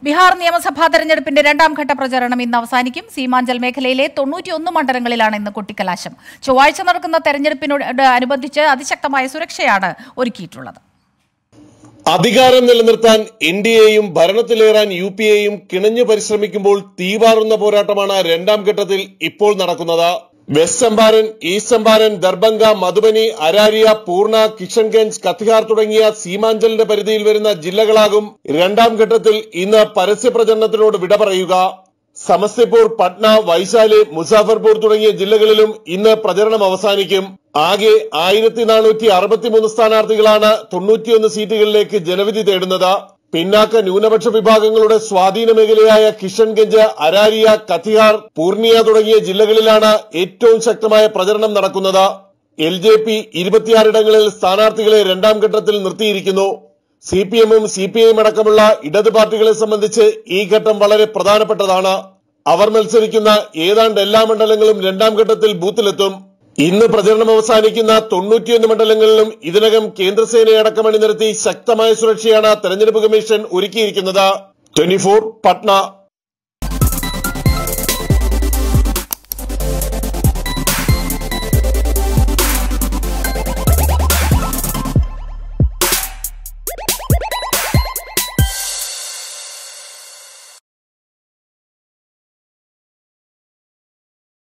ബീഹാർ നിയമസഭാ തെരഞ്ഞെടുപ്പിന്റെ രണ്ടാം ഘട്ട പ്രചരണം ഇന്ന് അവസാനിക്കും സീമാഞ്ചൽ മേഖലയിലെ തൊണ്ണൂറ്റിയൊന്ന് മണ്ഡലങ്ങളിലാണ് ഇന്ന് കൊട്ടിക്കലാശം ചൊവ്വാഴ്ച നടക്കുന്ന തെരഞ്ഞെടുപ്പിനോട് അനുബന്ധിച്ച് അതിശക്തമായ സുരക്ഷയാണ് ഒരുക്കിയിട്ടുള്ളത് അധികാരം നിലനിർത്താൻ എൻ ഡി എയും ഭരണത്തിലേറാൻ യു പി എയും കിണഞ്ഞു പരിശ്രമിക്കുമ്പോൾ തീവാറുന്ന പോരാട്ടമാണ് രണ്ടാം ഘട്ടത്തിൽ ഇപ്പോൾ നടക്കുന്നത് വെസ്റ്റ് ചമ്പാരൻ ഈസ്റ്റ് ചമ്പാരൻ ദർഭംഗ മധുബനി അരാരിയ പൂർണ്ണ കിഷൻഗഞ്ച് കത്തിഹാർ തുടങ്ങിയ സീമാഞ്ചലിന്റെ പരിധിയിൽ വരുന്ന ജില്ലകളാകും രണ്ടാം ഘട്ടത്തിൽ ഇന്ന് പരസ്യ പ്രചരണത്തിനോട് വിട പറയുക സമസ്തിപൂർ പട്ന വൈശാലി മുസാഫർപൂർ തുടങ്ങിയ ജില്ലകളിലും ഇന്ന് പ്രചരണം അവസാനിക്കും ആകെ ആയിരത്തി നാനൂറ്റി അറുപത്തിമൂന്ന് സ്ഥാനാർത്ഥികളാണ് തൊണ്ണൂറ്റിയൊന്ന് സീറ്റുകളിലേക്ക് ജനവിധി തേടുന്നത് പിന്നാക്ക ന്യൂനപക്ഷ വിഭാഗങ്ങളുടെ സ്വാധീന മേഖലയായ കിഷൻഗഞ്ച് അരാരിയ കത്തിഹാർ പൂർണിയ തുടങ്ങിയ ജില്ലകളിലാണ് ഏറ്റവും ശക്തമായ പ്രചരണം നടക്കുന്നത് എൽ ജെ പി ഇരുപത്തിയാറിടങ്ങളിൽ സ്ഥാനാർത്ഥികളെ രണ്ടാം ഘട്ടത്തിൽ നിർത്തിയിരിക്കുന്നു സി പി എമ്മും സി പി ഐയും അടക്കമുള്ള ഇടത് പാർട്ടികളെ സംബന്ധിച്ച് ഈ ഘട്ടം വളരെ പ്രധാനപ്പെട്ടതാണ് അവർ മത്സരിക്കുന്ന ഏതാണ്ട് എല്ലാ മണ്ഡലങ്ങളും രണ്ടാം ഘട്ടത്തിൽ ബൂത്തിലെത്തും ഇന്ന് പ്രചരണം അവസാനിക്കുന്ന തൊണ്ണൂറ്റിയൊന്ന് മണ്ഡലങ്ങളിലും ഇതിനകം കേന്ദ്രസേനയടക്കം അണിനിരത്തി ശക്തമായ സുരക്ഷയാണ് തെരഞ്ഞെടുപ്പ് കമ്മീഷൻ ഒരുക്കിയിരിക്കുന്നത് ട്വന്റി പട്ന